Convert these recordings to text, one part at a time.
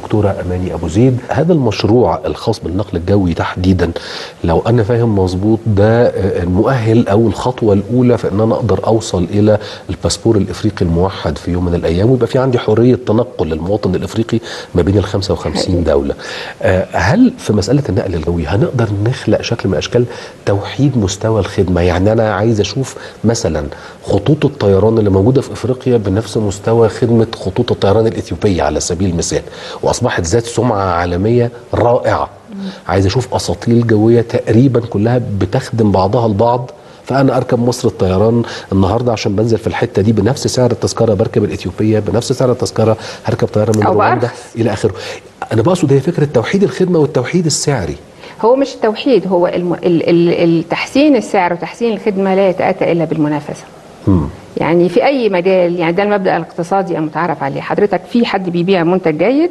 الدكتوره اماني ابو زيد هذا المشروع الخاص بالنقل الجوي تحديدا لو انا فاهم مظبوط ده المؤهل او الخطوه الاولى في ان انا اقدر اوصل الى الباسبور الافريقي الموحد في يوم من الايام ويبقى في عندي حريه تنقل للمواطن الافريقي ما بين ال 55 دوله هل في مساله النقل الجوي هنقدر نخلق شكل من اشكال توحيد مستوى الخدمه يعني انا عايز اشوف مثلا خطوط الطيران اللي موجوده في افريقيا بنفس مستوى خدمه خطوط الطيران الاثيوبيه على سبيل المثال واصبحت ذات سمعه عالميه رائعه عايز اشوف اساطيل جويه تقريبا كلها بتخدم بعضها البعض فانا اركب مصر الطيران النهارده عشان بنزل في الحته دي بنفس سعر التذكره بركب الاثيوبيه بنفس سعر التذكره هركب طياره من رواندا الى اخره انا بقصد هي فكره توحيد الخدمه والتوحيد السعري هو مش التوحيد هو الم... ال... ال... التحسين السعر وتحسين الخدمه لا يتاتى الا بالمنافسه مم. يعني في اي مجال يعني ده المبدا الاقتصادي المتعارف عليه حضرتك في حد بيبيع منتج جيد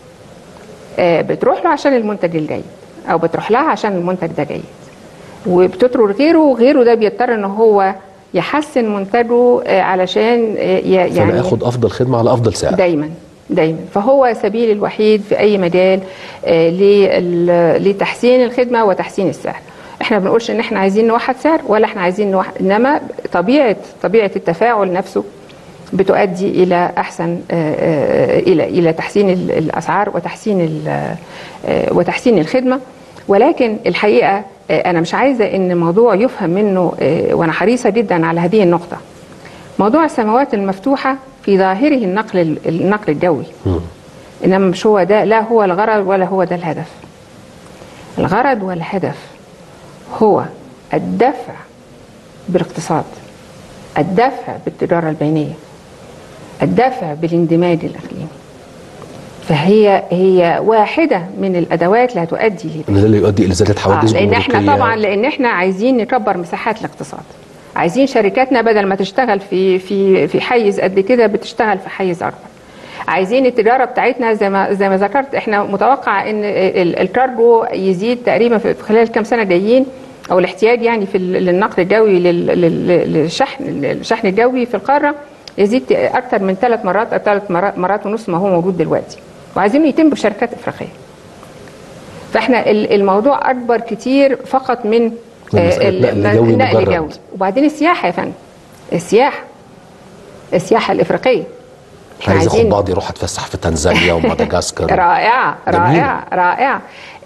آه بتروح له عشان المنتج الجيد او بتروح لها عشان المنتج ده جيد وبتطرد غيره وغيره ده بيضطر ان هو يحسن منتجه آه علشان آه يعني فانا اخد افضل خدمه على افضل سعر دايما دايما فهو سبيل الوحيد في اي مجال آه لتحسين الخدمه وتحسين السعر احنا ما بنقولش ان احنا عايزين نوحد سعر ولا احنا عايزين نوحد انما طبيعه طبيعه التفاعل نفسه بتؤدي الى احسن الى الى تحسين الاسعار وتحسين وتحسين الخدمه ولكن الحقيقه انا مش عايزه ان الموضوع يفهم منه وانا حريصه جدا على هذه النقطه موضوع السماوات المفتوحه في ظاهره النقل النقل الجوي م. انما مش هو ده لا هو الغرض ولا هو ده الهدف الغرض والهدف هو الدفع بالاقتصاد الدفع بالتجاره البينيه الدفع بالاندماج الاقليمي فهي هي واحده من الادوات اللي هتؤدي لده اللي يؤدي الى زياده حوادث آه لان احنا طبعا لان احنا عايزين نكبر مساحات الاقتصاد عايزين شركاتنا بدل ما تشتغل في في في حيز قد كده بتشتغل في حيز اكبر عايزين التجاره بتاعتنا زي ما زي ما ذكرت احنا متوقع ان الكارجو يزيد تقريبا في خلال كام سنه جايين او الاحتياج يعني في للنقل الجوي للشحن الشحن الجوي في القاره يزيد اكثر من ثلاث مرات او ثلاث مرات ونص ما هو موجود دلوقتي وعايزين يتم بشركات افريقيه فاحنا الموضوع اكبر كتير فقط من النقل الجوي وبعدين السياحه يا فندم السياحه السياحه الافريقيه عايز اخد بعضي اروح اتفسح في تنزانيا ومدغشقر رائعه رائعه رائعه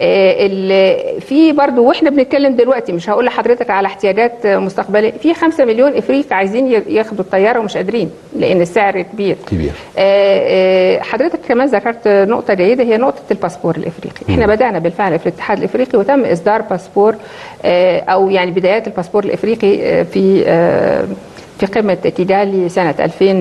آه في برضو واحنا بنتكلم دلوقتي مش هقول لحضرتك على احتياجات مستقبليه في 5 مليون افريقي عايزين ياخدوا الطياره ومش قادرين لان السعر كبير كبير آه آه حضرتك كمان ذكرت نقطه جيده هي نقطه الباسبور الافريقي احنا م. بدانا بالفعل في الاتحاد الافريقي وتم اصدار باسبور او يعني بدايات الباسبور الافريقي في في قمة كيجالي سنة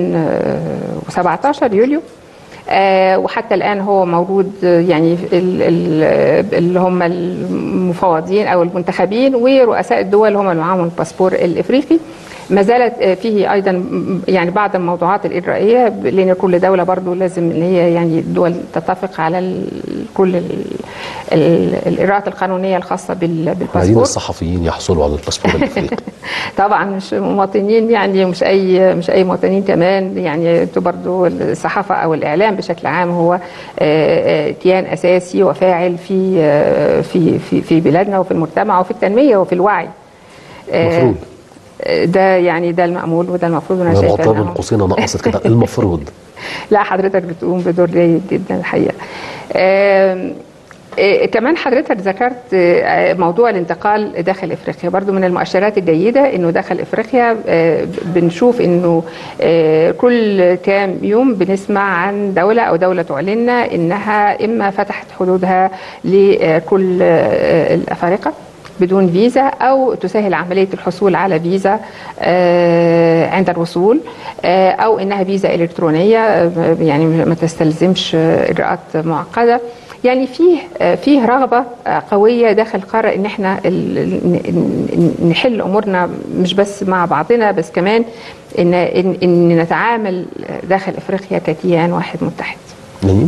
2017 يوليو آه وحتى الآن هو موجود يعني اللي هم المفوضين أو المنتخبين ورؤساء الدول هم اللي معاهم الباسبور الإفريقي ما زالت فيه ايضا يعني بعض الموضوعات الاجرائيه لان كل دوله برضو لازم ان هي يعني الدول تتفق على كل الاجراءات القانونيه الخاصه بالباسبور عايزين الصحفيين يحصلوا على الباسبور الافريقي طبعا مش مواطنين يعني مش اي مش اي مواطنين كمان يعني انتوا برضو الصحافه او الاعلام بشكل عام هو كيان اساسي وفاعل في في في في بلادنا وفي المجتمع وفي التنميه وفي الوعي المفروض ده يعني ده المأمول وده المفروض انا شايفه بين قوسين انا اقصد كده المفروض لا حضرتك بتقوم بدور جيد جدا الحقيقه آه آه كمان حضرتك ذكرت آه موضوع الانتقال داخل افريقيا برضو من المؤشرات الجيده انه داخل افريقيا بنشوف انه كل كام يوم بنسمع عن دوله او دوله تعلن انها اما فتحت حدودها لكل الافارقه بدون فيزا او تسهل عمليه الحصول على فيزا عند الوصول او انها فيزا الكترونيه يعني ما تستلزمش اجراءات معقده يعني فيه فيه رغبه قويه داخل القاره ان احنا نحل امورنا مش بس مع بعضنا بس كمان ان ان نتعامل داخل افريقيا ككيان واحد متحد